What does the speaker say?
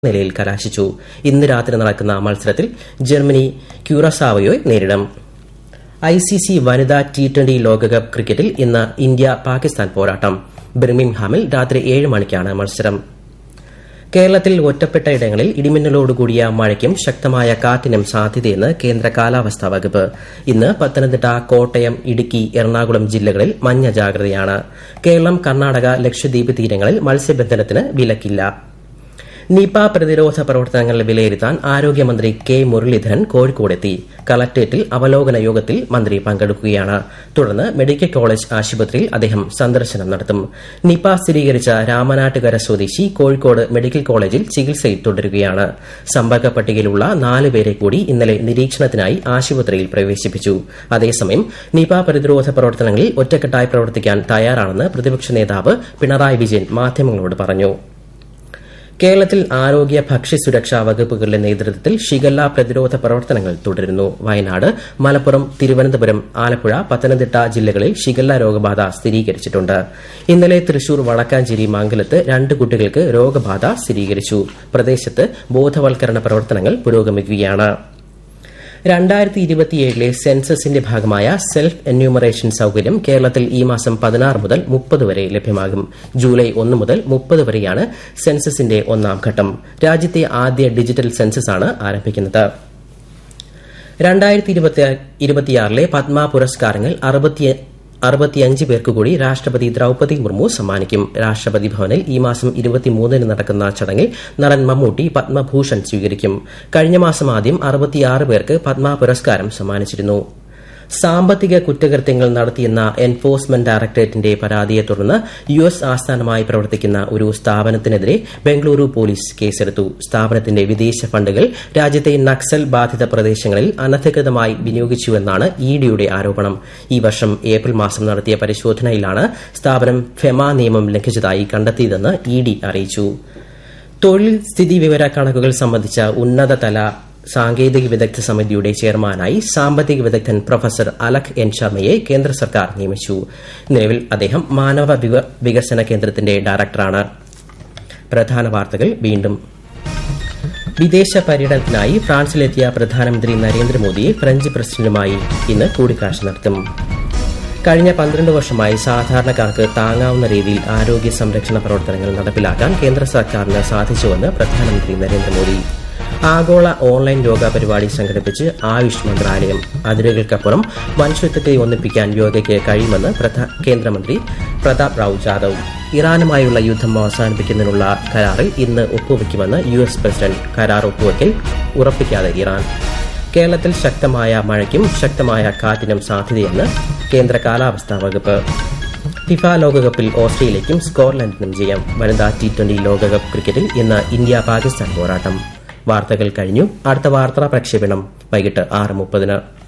നിലയിൽ കലാശിച്ചു ഇന്ന് രാത്രി നടക്കുന്ന മത്സരത്തിൽ ജർമ്മനി ക്യൂറസാവയോയെ നേരിടും ഐസിസി വനിതാ ടി ട്വന്റി ലോകകപ്പ് ക്രിക്കറ്റിൽ ഇന്ന് ഇന്ത്യ പാകിസ്ഥാൻ പോരാട്ടം ബിർമിംഗ്ഹാമിൽ രാത്രി ഏഴ് മണിക്കാണ് മത്സരം കേരളത്തിൽ ഒറ്റപ്പെട്ട ഇടങ്ങളിൽ ഇടിമിന്നലോടുകൂടിയ മഴയ്ക്കും ശക്തമായ കാറ്റിനും സാധ്യതയെന്ന് കേന്ദ്ര കാലാവസ്ഥാ വകുപ്പ് ഇന്ന് പത്തനംതിട്ട കോട്ടയം ഇടുക്കി എറണാകുളം ജില്ലകളിൽ മഞ്ഞ ജാഗ്രതയാണ് കേരളം കർണാടക ലക്ഷദ്വീപ് തീരങ്ങളിൽ മത്സ്യബന്ധനത്തിന് വിലക്കില്ല നിപ പ്രതിരോധ പ്രവർത്തനങ്ങൾ വിലയിരുത്താൻ ആരോഗ്യമന്ത്രി കെ മുരളീധരൻ കോഴിക്കോടെത്തി കളക്ടറേറ്റിൽ അവലോകന യോഗത്തിൽ മന്ത്രി പങ്കെടുക്കുകയാണ് തുടർന്ന് മെഡിക്കൽ കോളേജ് ആശുപത്രിയിൽ അദ്ദേഹം സന്ദർശനം നടത്തും നിപ സ്ഥിരീകരിച്ച രാമനാട്ടുകര സ്വദേശി കോഴിക്കോട് മെഡിക്കൽ കോളേജിൽ ചികിത്സയിൽ തുടരുകയാണ് സമ്പർക്ക പട്ടികയിലുള്ള നാല് പേരെ കൂടി ഇന്നലെ നിരീക്ഷണത്തിനായി ആശുപത്രിയിൽ പ്രവേശിപ്പിച്ചു അതേസമയം നിപ പ്രതിരോധ പ്രവർത്തനങ്ങളിൽ ഒറ്റക്കെട്ടായി പ്രവർത്തിക്കാൻ തയ്യാറാണെന്ന് പ്രതിപക്ഷ നേതാവ് പിണറായി വിജയൻ മാധ്യമങ്ങളോട് പറഞ്ഞു കേരളത്തിൽ ആരോഗ്യ ഭക്ഷ്യസുരക്ഷാ വകുപ്പുകളുടെ നേതൃത്വത്തിൽ ഷിഗല്ല പ്രതിരോധ പ്രവർത്തനങ്ങൾ തുടരുന്നു വയനാട് മലപ്പുറം തിരുവനന്തപുരം ആലപ്പുഴ പത്തനംതിട്ട ജില്ലകളിൽ ഷിഗല്ല രോഗബാധ സ്ഥിരീകരിച്ചിട്ടുണ്ട് ഇന്നലെ തൃശൂർ വടക്കാഞ്ചേരി മംഗലത്ത് രണ്ട് കുട്ടികൾക്ക് രോഗബാധ സ്ഥിരീകരിച്ചു പ്രദേശത്ത് ബോധവൽക്കരണ പ്രവർത്തനങ്ങൾ പുരോഗമിക്കുകയാണ് രണ്ടായിരത്തി ഇരുപത്തിയേഴിലെ സെൻസസിന്റെ ഭാഗമായ സെൽഫ് എന്യൂമറേഷൻ സൌകര്യം കേരളത്തിൽ ഈ മാസം പതിനാറ് മുതൽ മുപ്പത് വരെ ലഭ്യമാകും ജൂലൈ ഒന്ന് മുതൽ മുപ്പത് വരെയാണ് സെൻസസിന്റെ ഒന്നാം ഘട്ടം രാജ്യത്തെ ആദ്യ ഡിജിറ്റൽ സെൻസസാണ് ആരംഭിക്കുന്നത് രണ്ടായിരത്തി ഇരുപത്തിയാറിലെ പത്മ പുരസ്കാരങ്ങൾ അറുപത്തിയഞ്ച് പേർക്ക് കൂടി രാഷ്ട്രപതി ദ്രൌപതി മുർമു സമ്മാനിക്കും രാഷ്ട്രപതി ഭവനിൽ ഈ മാസം ഇരുപത്തിമൂന്നിന് നടക്കുന്ന ചടങ്ങിൽ നടൻ മമ്മൂട്ടി പത്മഭൂഷൺ സ്വീകരിക്കും കഴിഞ്ഞ മാസം ആദ്യം അറുപത്തിയാറ് പേർക്ക് പത്മ പുരസ്കാരം സമ്മാനിച്ചിരുന്നു സാമ്പത്തിക കുറ്റകൃത്യങ്ങൾ നടത്തിയെന്ന എൻഫോഴ്സ്മെന്റ് ഡയറക്ടറേറ്റിന്റെ പരാതിയെ തുടർന്ന് യു എസ് ആസ്ഥാനമായി പ്രവർത്തിക്കുന്ന ഒരു സ്ഥാപനത്തിനെതിരെ ബംഗളൂരു പോലീസ് കേസെടുത്തു സ്ഥാപനത്തിന്റെ വിദേശ ഫണ്ടുകൾ രാജ്യത്തെ നക്സൽ ബാധിത പ്രദേശങ്ങളിൽ അനധികൃതമായി വിനിയോഗിച്ചുവെന്നാണ് ഇ ഡിയുടെ ആരോപണം ഈ വർഷം ഏപ്രിൽ മാസം നടത്തിയ പരിശോധനയിലാണ് സ്ഥാപനം ഫെമ നിയമം ലംഘിച്ചതായി കണ്ടെത്തിയതെന്ന് ഇ ഡി അറിയിച്ചു തൊഴിൽ സ്ഥിതി വിവര കണക്കുകൾ സംബന്ധിച്ച ഉന്നതതല സാങ്കേതിക വിദഗ്ധ സമിതിയുടെ ചെയർമാനായി സാമ്പത്തിക വിദഗ്ധൻ പ്രൊഫസർ അലക് എൻ ശർമ്മയെ കേന്ദ്ര സർക്കാർ നിയമിച്ചു നിലവിൽ അദ്ദേഹം മാനവ വികസന കേന്ദ്രത്തിന്റെ ഡയറക്ടറാണ് പ്രധാന വാർത്തകൾ വീണ്ടും വിദേശ പര്യടനത്തിനായി ഫ്രാൻസിലെത്തിയ പ്രധാനമന്ത്രി നരേന്ദ്രമോദിയെ ഫ്രഞ്ച് പ്രസിഡന്റുമായി ഇന്ന് കൂടിക്കാഴ്ച നടത്തും കഴിഞ്ഞ പന്ത്രണ്ട് വർഷമായി സാധാരണക്കാർക്ക് താങ്ങാവുന്ന രീതിയിൽ ആരോഗ്യ സംരക്ഷണ പ്രവർത്തനങ്ങൾ നടപ്പിലാക്കാൻ കേന്ദ്ര സർക്കാരിന് സാധിച്ചുവെന്ന് പ്രധാനമന്ത്രി നരേന്ദ്രമോദി ആഗോള ഓൺലൈൻ യോഗ പരിപാടി സംഘടിപ്പിച്ച് ആയുഷ് മന്ത്രാലയം അതിരുകൾക്കപ്പുറം മനുഷ്യത്വത്തെ ഒന്നിപ്പിക്കാൻ യോഗയ്ക്ക് കഴിയുമെന്ന് കേന്ദ്രമന്ത്രി പ്രതാപ് റാവു ജാദവ് ഇറാനുമായുള്ള യുദ്ധം അവസാനിപ്പിക്കുന്നതിനുള്ള കരാറിൽ ഇന്ന് ഒപ്പുവയ്ക്കുമെന്ന് യു എസ് പ്രസിഡന്റ് കരാർ ഒപ്പുവയ്ക്കൽ ഉറപ്പിക്കാതെ ഇറാൻ കേരളത്തിൽ ശക്തമായ മഴയ്ക്കും ശക്തമായ കാറ്റിനും സാധ്യതയെന്ന് കേന്ദ്ര കാലാവസ്ഥാ വകുപ്പ് ഫിഫ ലോകകപ്പിൽ ഓസ്ട്രേലിയയ്ക്കും സ്കോട്ട്ലൻഡിനും ജയം വനിതാ ടി ട്വന്റി ലോകകപ്പ് ക്രിക്കറ്റിൽ ഇന്ന് ഇന്ത്യ പാകിസ്ഥാൻ പോരാട്ടം വാർത്തകൾ കഴിഞ്ഞു അടുത്ത വാർത്താ പ്രക്ഷേപണം വൈകിട്ട് ആറ് മുപ്പതിന്